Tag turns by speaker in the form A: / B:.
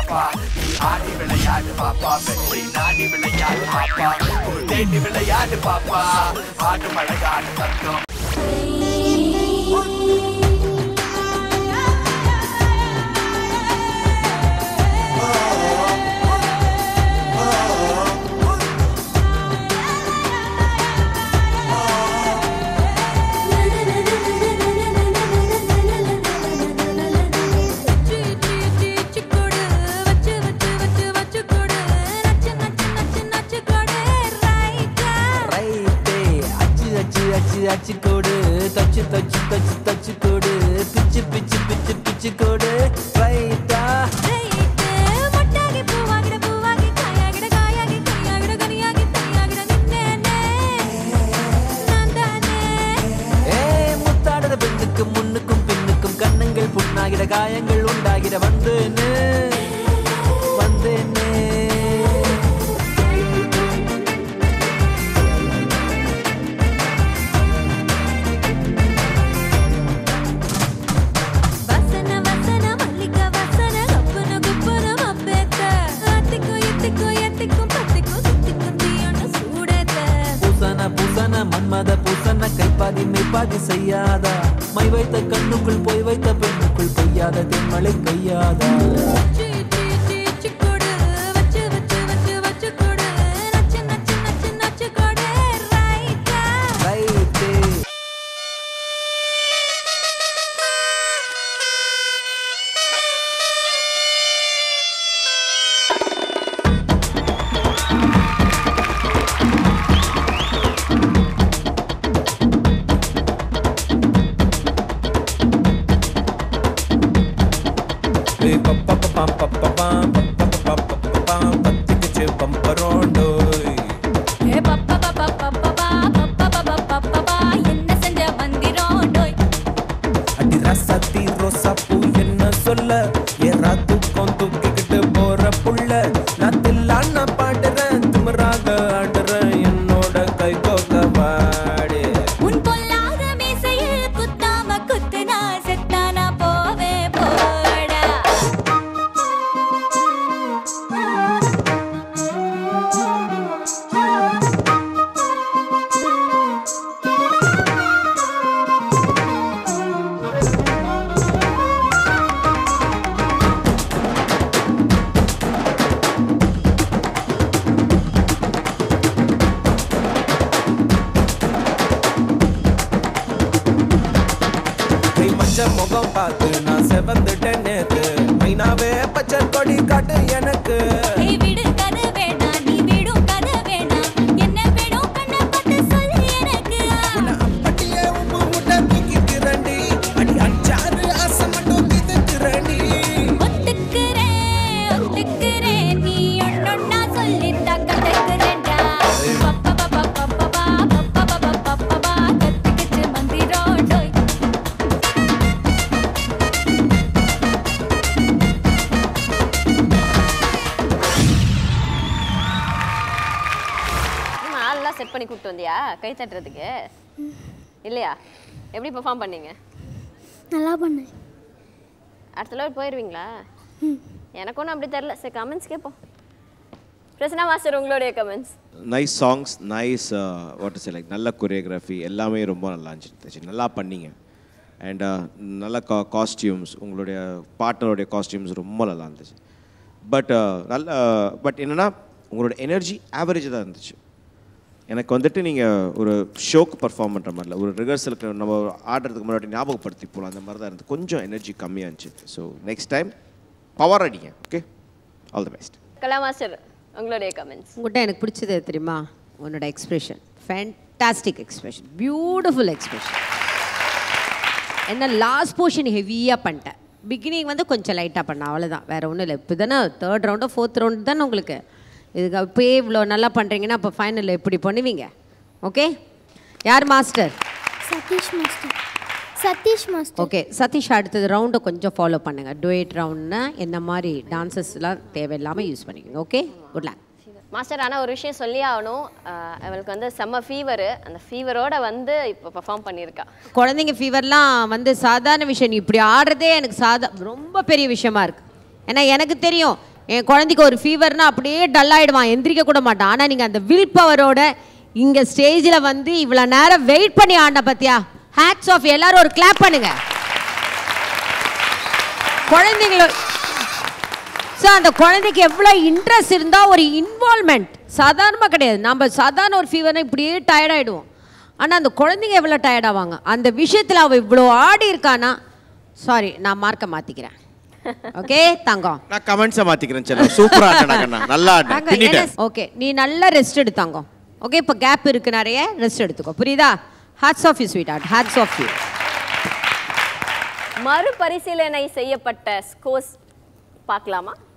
A: பாப்பா நீ ஆடி விளையாடு பாப்பா வெற்றி நாடி விளையாடு பாப்பா ஒரு தேடி விளையாடு பாப்பா ஆடு மழையாடு தத்தம்
B: ரைட்டே அச்சு அச்சு அச்சு அச்சு கோடு தச்சு தச்சு தச்சு தச்சு கோடு பிச்சு பிச்சு பிச்சு பிச்சு கோடு ரைட்டா ஏ முத்தாடுற பெண்ணுக்கு முன்னுக்கும் பின்னுக்கும் கண்ணங்கள் புண்ணாகிற காயங்கள் உண்டாகிற வந்தேன்னு வந்தேன்னு பூசன பூசன மன்மத பூசன கைப்பாதி மெய்ப்பாதி செய்யாதா மை வைத்த கண்ணுக்குள் போய் வைத்த பெண்ணுக்குள் பெய்யாத தென்மழை கையாதா ரைட்டே ஏய் பப்பா பப்பா பப்பா பப்பா பப்பா பப்பா பத்திக்கிச்சு பம்பரோண்டோய் அடி ரசத்தி ரோசா பூ என்ன சொல்ல ஏறா தூக்கம் தூக்கிக்கிட்டு போற புள்ள நான் தில்லான பாடுறேன் திமிராக ஆடுறேன் என்னோட கை கோக்க வாடு
C: உன் பொல்லாத மீசையில் குத்தாம குத்துனா செத்தானா போவே போடா
B: கை மஞ்ச முகம் பார்த்து நான் செவந்துட்டேன் நேத்து மைனாவே பச்சை கொடி காட்டு எனக்கு
C: ஏய் விடு கதை வேணாம் நீ விடும் கதை வேணாம் என்ன வேணும் கண்ணை பார்த்து சொல்லு எனக்கு
B: உன்னை அப்பட்டியே உப்பு முட்டை தூக்கிக்கிறண்டி அடி அஞ்சாறு ஆசை மட்டும் மிதக்கிறண்டி
C: ஒத்துக்கிறேன் ஒத்துக்கிறேன் நீ ஒன்னொன்னா சொல்லித்தா கத்துக்கிறேன்டா பப்பா பப்பா பப்பா பப்பா பப்பா பப்பா கத்துக்கிச்சு மந்திரோடோய்
D: இன்னும் ஆள்லாம் செட் பண்ணி கூப்பிட்டு வந்தியா கை தட்டுறதுக்கு இல்லையா எப்படி பெர்ஃபார்ம் பண்ணீங்க
E: நல்லா பண்ணேன்
D: அடுத்த லெவல் போயிடுவீங்களா எனக்கு ஒன்றும் அப்படி தெரில சரி கமெண்ட்ஸ் கேட்போம் பிரசனா மாஸ்டர் உங்களுடைய comments
F: nice songs nice what is like நல்ல கொரியோகிராஃபி எல்லாமே ரொம்ப நல்லா இருந்துச்சு நல்லா பண்ணீங்க அண்ட் நல்ல கா காஸ்டியூம்ஸ் உங்களுடைய பார்ட்னருடைய காஸ்டியூம்ஸ் ரொம்ப நல்லா இருந்துச்சு பட் நல்ல பட் என்னென்னா உங்களோட எனர்ஜி ஆவரேஜ் தான் இருந்துச்சு எனக்கு வந்துட்டு நீங்கள் ஒரு ஷோக்கு பர்ஃபார்ம் பண்ணுற மாதிரில ஒரு ரிஹர்சலுக்கு நம்ம ஆடுறதுக்கு முன்னாடி ஞாபகப்படுத்தி போகலாம் அந்த மாதிரி தான் இருந்துச்சு கொஞ்சம் எனர்ஜி கம்மியாக இருந்துச்சு ஸோ நெக்ஸ்ட் டைம் பவர் அடிங்க okay all the best
D: Kala master உங்களுடைய கமெண்ட்ஸ்
G: உங்கள்கிட்ட எனக்கு பிடிச்சது எது தெரியுமா உன்னோட expression fantastic expression beautiful expression என்ன லாஸ்ட் போர்ஷன் ஹெவியாக பண்ணிட்டேன் பிகினிங் வந்து கொஞ்சம் லைட்டாக பண்ணேன் அவ்வளோதான் வேறு ஒன்றும் இல்லை இப்போ தானே தேர்ட் ரவுண்டோ ஃபோர்த் ரவுண்டு தானே உங்களுக்கு இதுக்கு இப்போயே இவ்வளோ நல்லா பண்ணுறீங்கன்னா அப்போ ஃபைனலில் எப்படி பண்ணுவீங்க ஓகே யார் master
E: Satish master Satish master
G: okay Satish அடுத்தது ரவுண்டை கொஞ்சம் ஃபாலோ பண்ணுங்கள் டுவேட் ரவுண்ட்னா என்ன மாதிரி டான்சஸ்லாம் தேவையில்லாமல் யூஸ் பண்ணிக்கோங்க ஓகே குட் luck
D: மாஸ்டர் ஆனால் ஒரு விஷயம் சொல்லி ஆகணும் ஆஹ் அவளுக்கு வந்து செம்ம ஃபீவரு அந்த ஃபீவரோட வந்து இப்போ பெர்ஃபார்ம் பண்ணியிருக்கா
G: குழந்தைங்க ஃபீவர்லாம் வந்து சாதாரண விஷயம் நீ இப்படி ஆடுறதே எனக்கு சாதா ரொம்ப பெரிய விஷயமா இருக்கு ஏன்னா எனக்கு தெரியும் என் குழந்தைக்கு ஒரு ஃபீவர்னா அப்படியே டல் ஆயிடுவான் எந்திரிக்க கூட மாட்டான் ஆனால் நீங்கள் அந்த வில் பவரோட இங்கே ஸ்டேஜில் வந்து இவ்வளோ நேரம் வெயிட் பண்ணி ஆடின பத்தியா ஹேட்ஸ் ஆஃப் எல்லாரும் ஒரு கிளாப் பண்ணுங்க குழந்தைங்கள ஸோ அந்த குழந்தைக்கு எவ்வளோ இன்ட்ரெஸ்ட் இருந்தால் ஒரு இன்வால்மெண்ட் சாதாரணமாக கிடையாது நம்ம சாதாரண ஒரு ஃபீவர்னா இப்படியே டயர்ட் ஆகிடுவோம் ஆனால் அந்த குழந்தைங்க எவ்வளோ டயர்ட் ஆவாங்க அந்த விஷயத்தில் அவள் இவ்வளோ ஆடி இருக்கானா சாரி நான் மார்க்கை மாற்றிக்கிறேன் ஓகே தங்கம்
F: நான் கமெண்ட்ஸை மாற்றிக்கிறேன் செல்லம் சூப்பராக ஆடினா கண்ணா நல்லா ஆடினேன் பின்னிட்டேன்
G: ஓகே நீ நல்லா ரெஸ்ட் எடுத்தாங்க ஓகே இப்போ கேப் இருக்கு நிறைய ரெஸ்ட் எடுத்துக்கோ புரியுதா hats off you sweetheart hats off you
D: மறுபரிசீலனை செய்யப்பட்ட ஸ்கோர்ஸ் பார்க்கலாமா